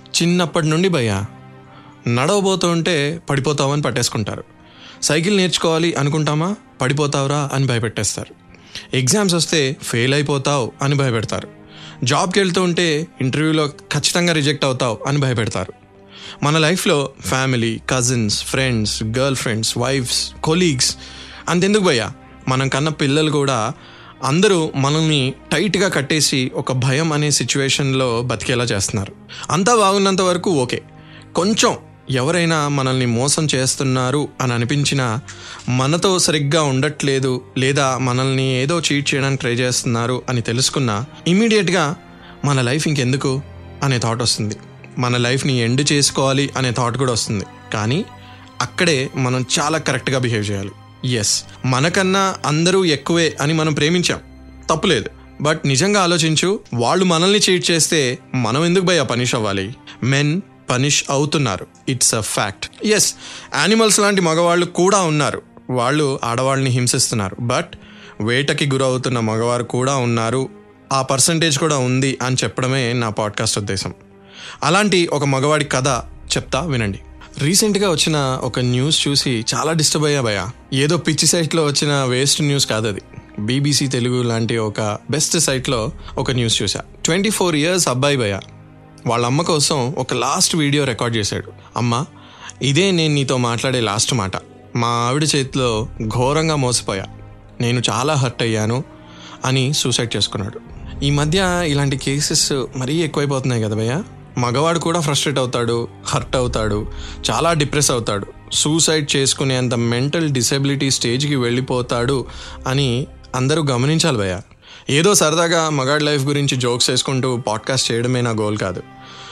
చిన్నప్పటి నుండి భయ్యా నడవబోతూ ఉంటే పడిపోతామని పట్టేసుకుంటారు సైకిల్ నేర్చుకోవాలి అనుకుంటామా పడిపోతావురా అని భయపెట్టేస్తారు ఎగ్జామ్స్ వస్తే ఫెయిల్ అయిపోతావు అని భయపెడతారు జాబ్కి వెళ్తూ ఉంటే ఇంటర్వ్యూలో ఖచ్చితంగా రిజెక్ట్ అవుతావు అని భయపెడతారు మన లైఫ్లో family cousins friends girlfriends wives colleagues అంతెందుకు భయ్యా మనం కన్న పిల్లలు కూడా అందరూ మనల్ని టైట్గా కట్టేసి ఒక భయం అనే సిచ్యువేషన్లో బతికేలా చేస్తున్నారు అంతా బాగున్నంత వరకు ఓకే కొంచెం ఎవరైనా మనల్ని మోసం చేస్తున్నారు అని అనిపించినా మనతో సరిగ్గా ఉండట్లేదు లేదా మనల్ని ఏదో చీట్ చేయడానికి ట్రై చేస్తున్నారు అని తెలుసుకున్నా ఇమీడియట్గా మన లైఫ్ ఇంకెందుకు అనే థాట్ వస్తుంది మన లైఫ్ని ఎండ్ చేసుకోవాలి అనే థాట్ కూడా వస్తుంది కానీ అక్కడే మనం చాలా కరెక్ట్గా బిహేవ్ చేయాలి ఎస్ మనకన్నా అందరూ ఎక్కువే అని మనం ప్రేమించాం తప్పులేదు బట్ నిజంగా ఆలోచించు వాళ్ళు మనల్ని చీట్ చేస్తే మనం ఎందుకు భయ పనిష్ అవ్వాలి మెన్ పనిష్ అవుతున్నారు it's a fact yes animals లాంటి మగవాళ్ళు కూడా ఉన్నారు వాళ్ళు ఆడవాళ్ళని హింసిస్తున్నారు బట్ వేటకి గురవుతున్న మగవారు కూడా ఉన్నారు ఆ పర్సంటేజ్ కూడా ఉంది అని చెప్పడమే నా పాడ్కాస్ట్ ఉద్దేశం అలాంటి ఒక మగవాడి కథ చెప్తా వినండి రీసెంట్గా వచ్చిన ఒక న్యూస్ చూసి చాలా డిస్టర్బ్ అయ్యా భయ ఏదో పిచ్చి సైట్లో వచ్చిన వేస్ట్ న్యూస్ కాదు అది బీబీసీ తెలుగు లాంటి ఒక బెస్ట్ సైట్లో ఒక న్యూస్ చూసా ట్వంటీ ఫోర్ ఇయర్స్ అబ్బాయి భయ వాళ్ళ అమ్మ కోసం ఒక లాస్ట్ వీడియో రికార్డ్ చేశాడు అమ్మ ఇదే నేను నీతో మాట్లాడే లాస్ట్ మాట మా ఆవిడ చేతిలో ఘోరంగా మోసపోయా నేను చాలా హర్ట్ అయ్యాను అని సూసైడ్ చేసుకున్నాడు ఈ మధ్య ఇలాంటి కేసెస్ మరీ ఎక్కువైపోతున్నాయి కదా భయ్య మగవాడు కూడా ఫ్రస్ట్రేట్ అవుతాడు హర్ట్ అవుతాడు చాలా డిప్రెస్ అవుతాడు సూసైడ్ చేసుకునేంత మెంటల్ డిసెబిలిటీ స్టేజ్కి వెళ్ళిపోతాడు అని అందరూ గమనించాలి భయ్య ఏదో సరదాగా మగాడి లైఫ్ గురించి జోక్స్ వేసుకుంటూ పాడ్కాస్ట్ చేయడమే నా గోల్ కాదు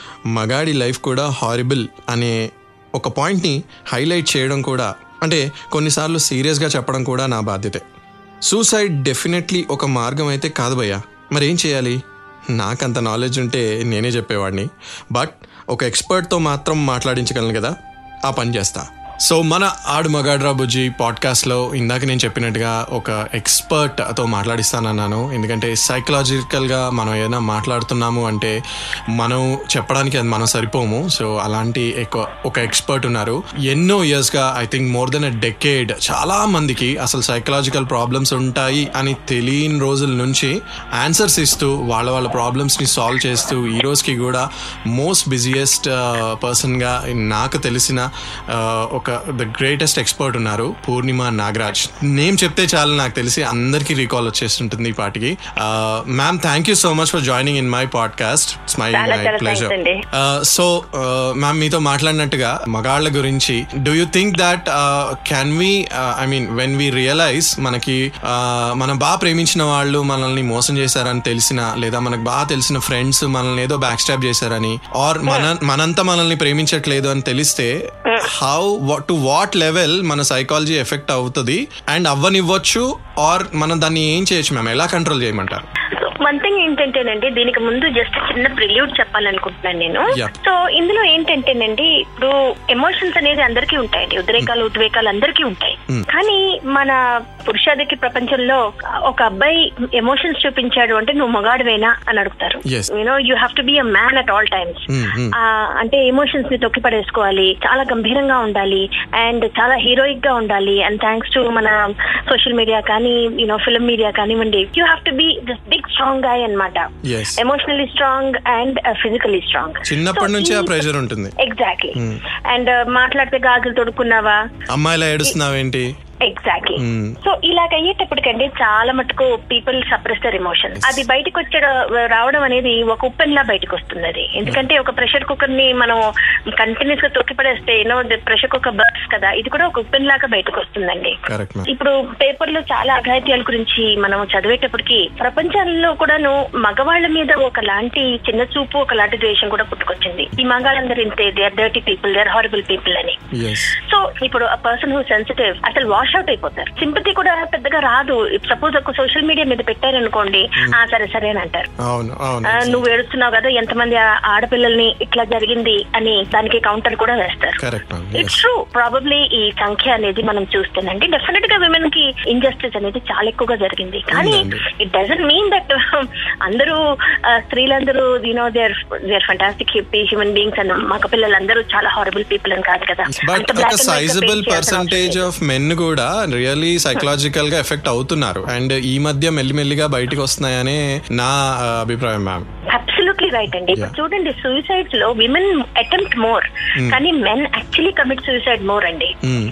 మగాడి లైఫ్ కూడా హారిబుల్ అనే ఒక పాయింట్ని హైలైట్ చేయడం కూడా అంటే కొన్నిసార్లు సీరియస్గా చెప్పడం కూడా నా బాధ్యతే సూసైడ్ డెఫినెట్లీ ఒక మార్గం అయితే కాదు భయ్యా మరి ఏం చేయాలి నాకంత నాలెడ్జ్ ఉంటే నేనే చెప్పేవాడిని బట్ ఒక ఎక్స్పర్ట్తో మాత్రం మాట్లాడించగలను కదా ఆ పని చేస్తా సో మన ఆడు మగాడ్రా బుజ్జి పాడ్కాస్ట్లో ఇందాక నేను చెప్పినట్టుగా ఒక ఎక్స్పర్ట్తో మాట్లాడిస్తానన్నాను ఎందుకంటే సైకలాజికల్గా మనం ఏదైనా మాట్లాడుతున్నాము అంటే మనం చెప్పడానికి అది మనం సరిపోము సో అలాంటి ఎక్కువ ఒక ఎక్స్పర్ట్ ఉన్నారు ఎన్నో ఇయర్స్గా I think more than a decade చాలా మందికి అసలు సైకలాజికల్ ప్రాబ్లమ్స్ ఉంటాయి అని తెలియని రోజుల నుంచి ఆన్సర్స్ ఇస్తూ వాళ్ళ వాళ్ళ ప్రాబ్లమ్స్ని సాల్వ్ చేస్తూ ఈ రోజుకి కూడా మోస్ట్ బిజియెస్ట్ పర్సన్గా నాకు తెలిసిన ఒక ద గ్రేటెస్ట్ ఎక్స్పర్ట్ ఉన్నారు పూర్ణిమ నాగరాజ్ నేమ్ చెప్తే చాలు నాకు తెలిసి అందరికీ రీకాల్ వచ్చేస్తుంటుంది ఈ పాటికి ma'am thank you so much for joining in my podcast it's my my pleasure so ma'am మీతో మాట్లాడినట్టుగా మగాళ్ళ గురించి do you think that can we I mean when we realise మనకి మనం బాగా ప్రేమించిన వాళ్ళు మనల్ని మోసం చేశారని తెలిసిన లేదా మనకు బాగా తెలిసిన ఫ్రెండ్స్ మనల్ని ఏదో బ్యాక్ స్టాప్ చేశారని ఆర్ మన మనంతా మనల్ని ప్రేమించట్లేదు అని తెలిస్తే హౌ టు వాట్ లెవెల్ మన సైకాలజీ ఎఫెక్ట్ అవుతుంది అండ్ అవ్వనివ్వచ్చు ఆర్ మనం దాన్ని ఏం చేయొచ్చు మేము ఎలా కంట్రోల్ చేయమంటారు వన్ థింగ్ ఏంటంటేనండి దీనికి ముందు జస్ట్ చిన్న ప్రిల్యూడ్ చెప్పాలనుకుంటున్నాను నేను సో ఇందులో ఏంటంటేనండి ఇప్పుడు ఎమోషన్స్ అనేది అందరికీ ఉంటాయండి ఉద్రేకాలు ఉద్వేకాలు అందరికీ ఉంటాయి కానీ మన పురుషాధికి ప్రపంచంలో ఒక అబ్బాయి ఎమోషన్స్ చూపించాడు అంటే నువ్వు మగాడువేనా అని అడుగుతారు you know you have to be a man at all times అంటే ఎమోషన్స్ ని తొక్కి పడేసుకోవాలి చాలా గంభీరంగా ఉండాలి అండ్ చాలా హీరోయిక్ గా ఉండాలి అండ్ థ్యాంక్స్ టు మన సోషల్ మీడియా కానీ యూనో ఫిల్మ్ మీడియా కానివ్వండి you have to be this big strong guy అనమాట emotionally strong and physically strong చిన్నప్పటి నుంచి ఆ ప్రెషర్ ఉంటుంది ఎగ్జాక్ట్లీ అండ్ మాట్లాడితే గాజులు తొడుక్కున్నావా అమ్మాయిలా ఏడుస్తున్నావేంటి ఎగ్జాక్ట్లీ సో ఇలాగ అయ్యేటప్పటికండి చాలా మటుకు పీపుల్ సప్రెస్ దర్ ఎమోషన్ అది బయటకు వచ్చే రావడం అనేది ఒక ఉప్పెన్ లా బయటకు వస్తుంది అది ఎందుకంటే ఒక ప్రెషర్ కుక్కర్ ని మనం కంటిన్యూస్ గా తొక్కిపడేస్తే యూనో ప్రెషర్ కుక్కర్ బర్స్ కదా ఇది కూడా ఒక ఉప్పెన్ లాగా బయటకు వస్తుందండి ఇప్పుడు పేపర్ లో చాలా అఘాయిత్యాల గురించి మనం చదివేటప్పటికి ప్రపంచంలో కూడాను మగవాళ్ళ మీద ఒకలాంటి చిన్న చూపు ఒకలాంటి ద్వేషం కూడా పుట్టుకొచ్చింది ఈ మగాళ్ళందరూ ఇంతే they are dirty people they are horrible people అని సో ఇప్పుడు ఆ పర్సన్ హూ సెన్సిటివ్ అసలు వాష్ అవుట్ అయిపోతారు సింపతి కూడా పెద్దగా రాదు సపోజ్ ఒక సోషల్ మీడియా మీద పెట్టారనుకోండి ఆ సరే సరే అని అంటారు నువ్వు ఏడుస్తున్నావు కదా ఎంతమంది ఆడపిల్లల్ని ఇట్లా జరిగింది అని దానికి కౌంటర్ కూడా వేస్తారు ఇట్స్ ట్రూ ప్రాబబ్లీ ప్రాబబ్లీ ఈ సంఖ్య అనేది మనం చూస్తేనండి డెఫినెట్ గా విమెన్ కి ఇంజస్టిస్ అనేది చాలా ఎక్కువగా జరిగింది కానీ ఉందండి. ఇట్ డజంట్ మీన్ దట్ అందరూ ఆ, స్త్రీలందరూ you know they're they're fantastic human beings and మగ పిల్లలందరూ చాలా హారబుల్ పీపుల్ అని కాదు కదా బట్ అంత ఒక black and white గా సైజబుల్ paint చేయాల్సిన అవసరం పర్సంటేజ్ లేదు. ఆఫ్ మెన్ కూడా రియల్లీ సైకలాజికల్ గా ఎఫెక్ట్ అవుతున్నారు అండ్ ఈ మధ్య మెల్లిమెల్లిగా బయటికి వస్తున్నాయనే నా ఆ, అభిప్రాయం మ్యామ్ అబ్సల్యూట్లీ రైట్ అండి ఇప్పుడు Yeah. చూడండి సూసైడ్స్ లో విమెన్ అటెంప్ట్ మోర్ కానీ men actually commit suicide more అండి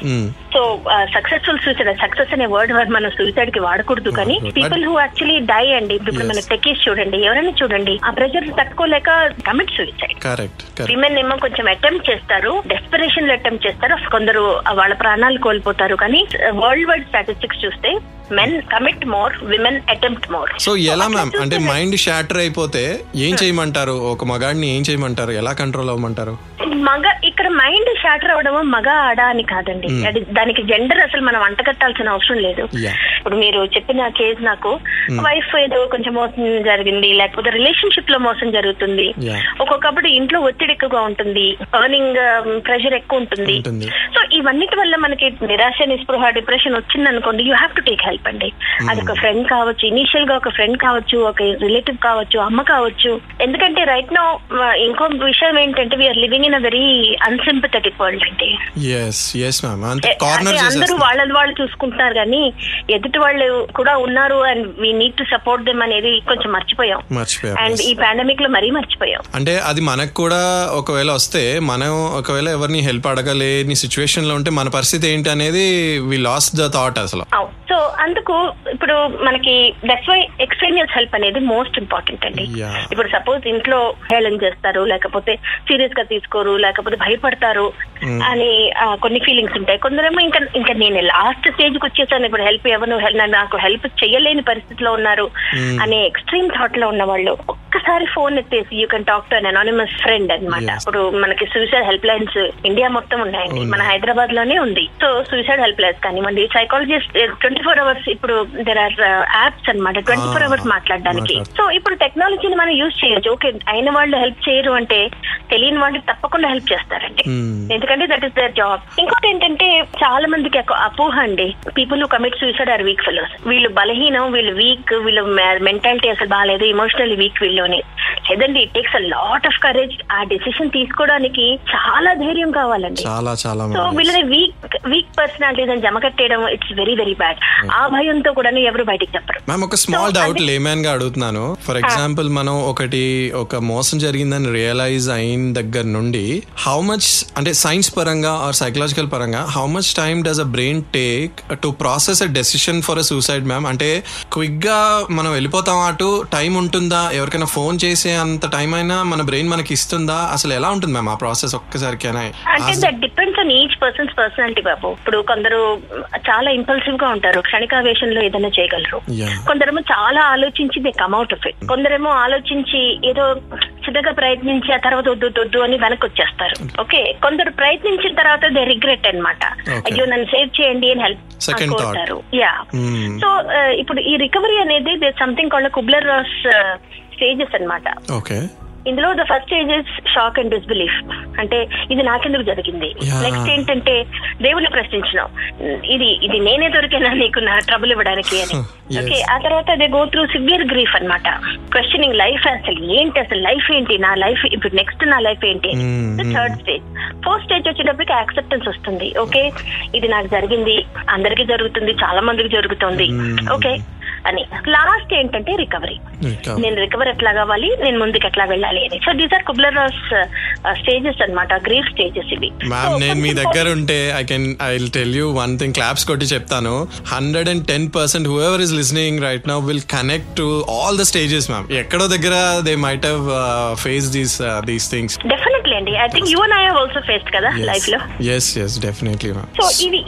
సో సక్సెస్ఫుల్ సూసైడ్ సక్సెస్ అనే వర్డ్ మనం సూసైడ్ కి వాడకూడదు కానీ But- people who actually die అండి ఇప్పుడు Yes. మన టెకీస్ చూడండి ఎవరైనా చూడండి ఆ ప్రెషర్ తట్టుకోలేక commit suicide correct correct women ఏమో కొంచెం అటెంప్ట్ చేస్తారు డెస్పిరేషన్ లో అటెంప్ట్ చేస్తారు కొందరు వాళ్ళ ప్రాణాలు కోల్పోతారు కానీ వరల్డ్ వైడ్ స్టాటిస్టిక్స్ చూస్తే men commit more women attempt more so ఎలా మ్యామ్ అంటే మైండ్ షాటర్ అయిపోతే ఏం చేయమంటారు ఒక మగాడిని ఏం చేయమంటారు ఎలా కంట్రోల్ అవ్వమంటారు మగ ఇక్కడ మైండ్ షాటర్ అవడము మగ ఆడ అని కాదండి అది దానికి జెండర్ అసలు మనం అంటగట్టాల్సిన అవసరం లేదు Yeah. ఇప్పుడు మీరు చెప్పిన కేసు నాకు వైఫ్ ఏదో కొంచెం మోసం జరిగింది లేకపోతే రిలేషన్షిప్ లో మోసం జరుగుతుంది Yeah. ఒక్కొక్కప్పుడు ఇంట్లో ఒత్తిడి ఎక్కువగా ఉంటుంది ఎర్నింగ్ ప్రెషర్ ఎక్కువ ఉంటుంది ఉంటుంది. సో ఇవన్నిటి వల్ల మనకి నిరాశ నిస్పృహ డిప్రెషన్ వచ్చింది అనుకోండి you have to take help అండి అది ఒక ఫ్రెండ్ కావచ్చు ఇనీషియల్ గా ఒక ఫ్రెండ్ కావచ్చు ఒక రిలేటివ్ కావచ్చు అమ్మ కావచ్చు ఎందుకంటే రైట్ నో ఇంకో విషయం ఏంటంటే we are living in a very unsympathetic world అండి ఎస్ ఎస్ మ్యామ్ అంటే ఏ- కార్నర్ అంటే అందరూ చేసేస్తారు వాళ్ళది వాళ్ళు చూసుకుంటున్నారు కానీ ఎదుటి వాళ్ళు కూడా ఉన్నారు and we need to support them అనేది కొంచెం మర్చిపోయాం మర్చిపోయాం అండ్ yes. ఈ పాండమిక్ లో మరీ మర్చిపోయాం అంటే అది మనకు కూడా ఒకవేళ వస్తే మనం ఒకవేళ ఎవరిని హెల్ప్ అడగలేని సిచ్యువేషన్ లో ఉంటే మన పరిస్థితి ఏంటి అనేది వి లాస్ట్ ద థాట్ అసలు సో అందుకు ఇప్పుడు మనకి దట్స్ వై ఎక్స్ట్రేనియస్ హెల్ప్ అనేది మోస్ట్ ఇంపార్టెంట్ అండి Yeah. ఇప్పుడు సపోజ్ ఇంట్లో హేళన చేస్తారు లేకపోతే సీరియస్ గా తీసుకోరు లేకపోతే భయపడతారు అని ఆ, కొన్ని ఫీలింగ్స్ ఉంటాయి కొందరేమో ఇంకా ఇంకా నేను లాస్ట్ స్టేజ్ కి వచ్చేసాను ఇప్పుడు హెల్ప్ ఎవరు హెల్- నాకు హెల్ప్ చేయలేని పరిస్థితిలో ఉన్నారు అనే ఎక్స్ట్రీమ్ థాట్ లో ఉన్న వాళ్ళు ఒక్కసారి ఫోన్ ఎత్తేసి you can talk to an anonymous friend అన్నమాట Yes. ఇప్పుడు మనకి సూసైడ్ హెల్ప్ లైన్స్ ఇండియా మొత్తం ఉన్నాయండి ఉన్నాయి. మన హైదరాబాద్ లోనే ఉంది సో సూసైడ్ హెల్ప్ లైన్స్ కానివ్వండి సైకాలజిస్ట్ ట్వంటీ ఫోర్ అవర్స్ ఇప్పుడు దెర్ ఆర్ యాప్స్ అన్నమాట ట్వంటీ ఫోర్ Ah, అవర్స్ మాట్లాడడానికి మాట్లాడ- సో ఇప్పుడు టెక్నాలజీని మనం యూజ్ చేయొచ్చు ఓకే అయిన వాళ్ళు హెల్ప్ చేయరు అంటే తెలియని వాళ్ళు తప్పకుండా హెల్ప్ చేస్తారండి Hmm. ఎందుకంటే దట్ ఈస్ దర్ జాబ్ ఇంకోటి ఏంటంటే చాలా మందికి ఒక అపోహ అండి people who commit suicide are weak fellows వీళ్ళు బలహీనం వీళ్ళు వీక్ వీళ్ళు మెంటాలిటీ అసలు బాగాలేదు ఎమోషనల్లీ వీక్ వీళ్ళని లేదండి it takes a lot of courage ఆ డెసిషన్ తీసుకోవడానికి చాలా ధైర్యం కావాలండి చాలా చాలా సో మంది వీళ్ళని వీక్ వీక్ పర్సనాలిటీస్ అని జమ కట్టేయడం ఇట్స్ వెరీ వెరీ బ్యాడ్ ఆ భయంతో కూడా ఎవరు బయటికి చెప్పరు మ్యామ్ ఒక స్మాల్ So, డౌట్ అది- లేమాన్ గా అడుగుతున్నాను ఫర్ ఎగ్జాంపుల్ మనం ఒకటి ఒక మోసం జరిగిందని రియలైజ్ అయిన దగ్గర నుండి హౌ మచ్ అంటే సైన్స్ పరంగా ఆర్ సైకలాజికల్ పరంగా how much time does a brain take to process a decision for a suicide ma'am అంటే క్విక్ గా మనం వెళ్ళిపోతాం అటు టైం ఉంటుందా ఎవరికైనా ఫోన్ చేసే అంత టైం అయినా మన బ్రెయిన్ మనకి ఇస్తుందా అసలు ఎలా ఉంటుంది మ్యామ్ ఆ ప్రాసెస్ ఒక్కసారికైనా అంటే that depends on each person's personality బాబు ఇప్పుడు కొందరు చాలా ఇంపల్సివ్ గా ఉంటారు క్షణికావేశంలో ఏదైనా చేయగలరు Yeah. కొందరేమో చాలా ఆలోచించి దే కమ్అట్ ఆఫ్ ఇట్ కొందరేమో ఆలోచించి ఏదో చిన్నగా ప్రయత్నించి ఆ తర్వాత వద్దు వద్దు, వద్దు అని వెనక్కి వచ్చేస్తారు ఓకే కొందరు ప్రయత్నించిన తర్వాత దే రిగ్రెట్ అన్నమాట Okay. అయ్యో నన్ను సేవ్ చేయండి అని హెల్ప్ Second thought. కోరుతారు యా Hmm. సో ఇప్పుడు ఈ రికవరీ అనేది they something called Kubler Ross stages అన్నమాట ఓకే ఇందులో the first stage is shock and disbelief అంటే ఇది నాకెందుకు జరిగింది Yeah. నెక్స్ట్ ఏంటంటే దేవుని ప్రశ్నించడం ఇది ఇది నేనే దొరికినా నీకు నా ట్రబుల్ ఇవ్వడానికి అని Yes. ఓకే ఆ తర్వాత అదే గో త్రూ సివియర్ గ్రీఫ్ అన్నమాట క్వశ్చనింగ్ లైఫ్ అసలు ఏంటి అసలు లైఫ్ ఏంటి నా లైఫ్ ఇప్పుడు నెక్స్ట్ నా లైఫ్ ఏంటి Mm, mm. Third stage fourth stage వచ్చేటప్పటికి యాక్సెప్టెన్స్ వస్తుంది ఓకే ఇది నాకు జరిగింది అందరికీ జరుగుతుంది చాలా మందికి జరుగుతుంది Mm. ఓకే అని లాస్ట్ ఏంటంటే రికవరీ Recovery. నేను రికవర్ ఎట్లా కావాలి నేను ముందుకు ఎట్లా వెళ్ళాలి అని so these are Kubler stages అన్నమాట గ్రీఫ్ స్టేజెస్ ఇవి మ్యామ్ So, నేను మీ కొంచెం దగ్గర ఉంటే I can I will tell you one thing claps కొట్టి చెప్తాను hundred and ten percent whoever is listening right now will connect to all the stages ma'am ఎక్కడో దగ్గర they might have face these these things definitely అండి I think you and I have also faced కదా life లో yes yes definitely ma'am so ఇవి ఇవి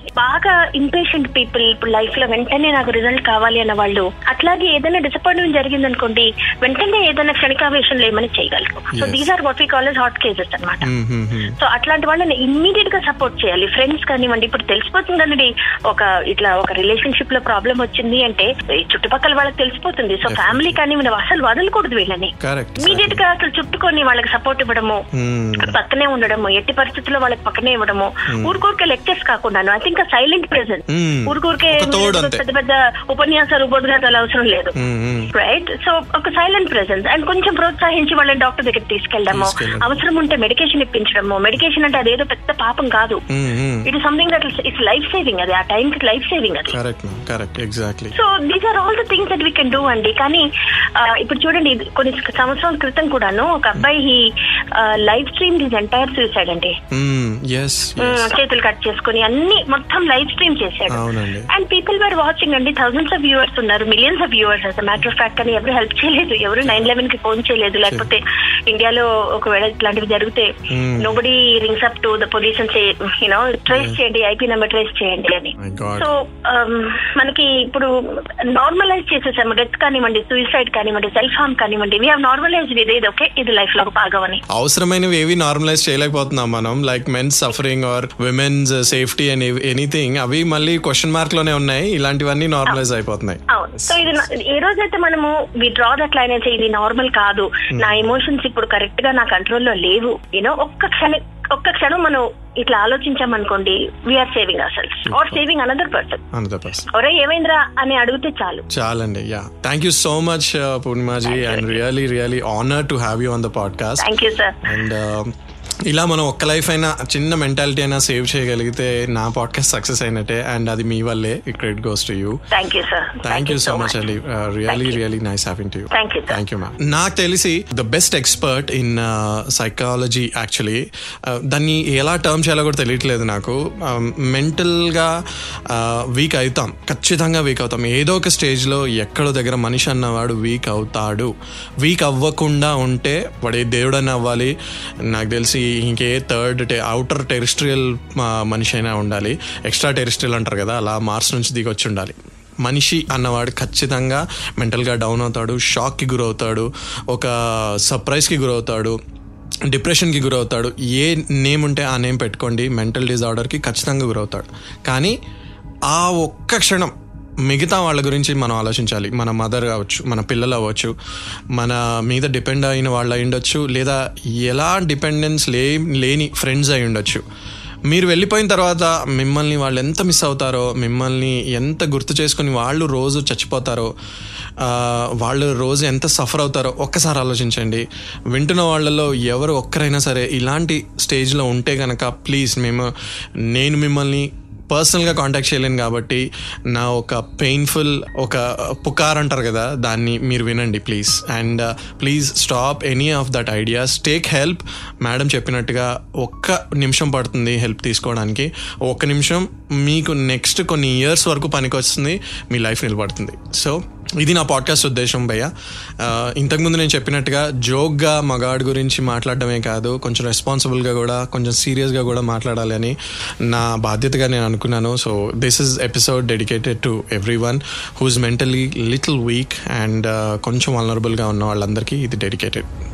బాగా impatient people ఇప్పుడు life లో వెంటనే నాకు రిజల్ట్ కావాలి అన్న వాళ్ళు అట్లాగే ఏదైనా డిసప్పాయింట్మెంట్ జరిగింది అనుకోండి వెంటనే ఏదైనా క్షణికావేశంలో ఏమైనా చేయగలరు so Yes. These are what we call the hot cases అన్నమాట మ్మ్, మ్మ్, మ్మ్. సో అట్లాంటి వాళ్ళని ఇమ్మీడియట్ గా సపోర్ట్ చేయాలి ఫ్రెండ్స్ కానివ్వండి ఇప్పుడు తెలిసిపోతుందండి ఒక ఇట్లా ఒక రిలేషన్షిప్ లో ప్రాబ్లం వచ్చింది అంటే ఈ చుట్టుపక్కల వాళ్ళకి తెలిసిపోతుంది సో ఫ్యామిలీ కానివ్వండి అసలు వదలకూడదు వీళ్ళని Correct, ఇమీడియట్ గా అసలు చుట్టుకొని వాళ్ళకి సపోర్ట్ ఇవ్వడము మ్మ్. పక్కనే ఉండడము ఎట్టి పరిస్థితుల్లో వాళ్ళకి పక్కనే ఇవ్వడము ఊరికూరికే లెక్చర్స్ కాకుండాను ఐ థింక్ సైలెంట్ ప్రెసెంట్ మ్మ్. ఊరికూరికే ఒక తోడు అంతే. పెద్ద పెద్ద ఉపన్యాసాలు ఉపద్ఘాతాలు అవసరం లేదు మ్మ్, మ్మ్. రైట్ సో ఒక సైలెంట్ ప్రెసెన్స్ అండ్ కొంచెం ప్రోత్సహించి వాళ్ళని డాక్టర్ దగ్గర తీసుకెళ్ళడము తీసుకెళ్ళడం. అవసరం ఉంటే మెడికేషన్ ఇప్పించడము మెడికేషన్ అంటే అదేదో పెద్ద పాపం కాదు మ్మ్, మ్మ్. It is something that it's life saving అది ఆ టైం కి లైఫ్ సేవింగ్ అది correct ma'am correct exactly so these are all the things that we can do అండి కానీ ఆ, ఇప్పుడు చూడండి ఇది కొన్ని సంవత్సరాల క్రితం కూడాను ఒక అబ్బాయి live stream this entire suicide అండి ఎస్ ఉమ్, చేతులు కట్ చేసుకుని అన్ని మొత్తం లైవ్ స్ట్రీమ్ చేశాడు అవునండి అండ్ పీపుల్ వర్ వాచింగ్ అండి థౌసండ్స్ ఆఫ్ వ్యూవర్స్ ఉన్నారు millions of viewers as matter of fact కానీ ఎవరు హెల్ప్ చేయలేదు ఎవరు నైన్ లెవెన్ కి ఫోన్ చేయలేదు లేకపోతే ఇండియాలో ఒకవేళ ఇట్లాంటివి జరిగితే Hmm. Nobody rings up to the police and you know trace చేయండి ఐపీ నెంబర్ ట్రేస్ చేయండి అని మై గాడ్ సో మనకి ఇప్పుడు నార్మలైజ్ చేసేసాము డెత్ కానివ్వండి సూసైడ్ కానివ్వండి సెల్ఫ్ హార్మ్ కానివ్వండి వీ హావ్ నార్మలైజ్ ఇది ఇది ఓకే ఇది లైఫ్ లో ఒక భాగం అని అవసరమైనవి ఏవి నార్మలైజ్ చేయలేకపోతున్నాం మనం like men's suffering or women's safety and anything అవి మళ్ళీ క్వశ్చన్ మార్క్ లోనే ఉన్నాయి ఇలాంటివన్నీ నార్మలైజ్ అయిపోతున్నాయి అవును సో ఇది నా- ఏ రోజైతే మనము వి డ్రా దట్ లైన్ అయితే ఇది నార్మల్ కాదు నా ఎమోషన్స్ ఇప్పుడు కరెక్ట్ గా నా కంట్రోల్లో లేవు యూనో ఒక్క క్షణం ఒక్క క్షణం మనం ఇట్లా ఆలోచించామనుకోండి వీఆర్ సేవింగ్ అసలు or saving another person another person ఒరే ఏమైందిరా అని అడిగితే చాలు చాలండి yeah thank you so much Poornimaji and really really honour to have you on the podcast thank you sir and ఇలా మనం ఒక్క లైఫ్ అయినా చిన్న మెంటాలిటీ అయినా సేవ్ చేయగలిగితే నా పాడ్కాస్ట్ సక్సెస్ అయినట్టే అండ్ అది మీ వల్లే credit goes to you thank you sir thank you so much అండి really really nice having to you thank you sir thank you ma'am నాకు తెలిసి the best expert in psychology actually దాన్ని ఎలా term చేయాలో కూడా తెలియట్లేదు నాకు మెంటల్గా వీక్ అవుతాం ఖచ్చితంగా వీక్ అవుతాం ఏదో ఒక స్టేజ్లో ఎక్కడో దగ్గర మనిషి అన్నవాడు వీక్ అవుతాడు వీక్ అవ్వకుండా ఉంటే వాడు ఏ దేవుడని అవ్వాలి నాకు తెలిసి ఇంకే థర్డ్ టే అవుటర్ టెరిస్ట్రియల్ మనిషి అయినా ఉండాలి ఎక్స్ట్రా టెరిస్ట్రియల్ అంటారు కదా అలా మార్స్ నుంచి దిగి వచ్చి ఉండాలి మనిషి అన్నవాడు ఖచ్చితంగా మెంటల్గా డౌన్ అవుతాడు షాక్కి గురవుతాడు ఒక సర్ప్రైజ్కి గురవుతాడు డిప్రెషన్కి గురవుతాడు ఏ నేమ్ ఉంటే ఆ నేమ్ పెట్టుకోండి మెంటల్ డిజార్డర్కి ఖచ్చితంగా గురవుతాడు కానీ ఆ ఒక్క క్షణం మిగతా వాళ్ళ గురించి మనం ఆలోచించాలి మన మదర్ అవ్వచ్చు మన పిల్లలు అవ్వచ్చు మన మీద డిపెండ్ అయిన వాళ్ళు అయి ఉండొచ్చు లేదా ఎలా డిపెండెన్స్ లే లేని ఫ్రెండ్స్ అయి ఉండొచ్చు మీరు వెళ్ళిపోయిన తర్వాత మిమ్మల్ని వాళ్ళు ఎంత మిస్ అవుతారో మిమ్మల్ని ఎంత గుర్తు చేసుకుని వాళ్ళు రోజు చచ్చిపోతారో ఆ, వాళ్ళు రోజు ఎంత సఫర్ అవుతారో ఒక్కసారి ఆలోచించండి వింటున్న వాళ్ళలో ఎవరు ఒక్కరైనా సరే ఇలాంటి స్టేజ్లో ఉంటే కనుక ప్లీజ్ మేము నేను మిమ్మల్ని పర్సనల్గా కాంటాక్ట్ చేయలేను కాబట్టి నా ఒక పెయిన్ఫుల్ ఒక పుకార్ అంటారు కదా దాన్ని మీరు వినండి please and please stop any of that ideas take help madam చెప్పినట్టుగా ఒక్క నిమిషం పడుతుంది హెల్ప్ తీసుకోవడానికి ఒక్క నిమిషం మీకు నెక్స్ట్ కొన్ని ఇయర్స్ వరకు పనికొస్తుంది మీ లైఫ్ నిలబడుతుంది సో ఇది నా పాడ్కాస్ట్ ఉద్దేశం భయ్య ఆ, ఇంతకుముందు నేను చెప్పినట్టుగా జోక్గా మగాడు గురించి మాట్లాడడమే కాదు కొంచెం రెస్పాన్సిబుల్గా కూడా కొంచెం సీరియస్గా కూడా మాట్లాడాలి అని నా బాధ్యతగా నేను అనుకున్నాను so this is episode dedicated to everyone who's mentally little weak and కొంచెం వలనరబుల్గా ఉన్న వాళ్ళందరికీ ఇది డెడికేటెడ్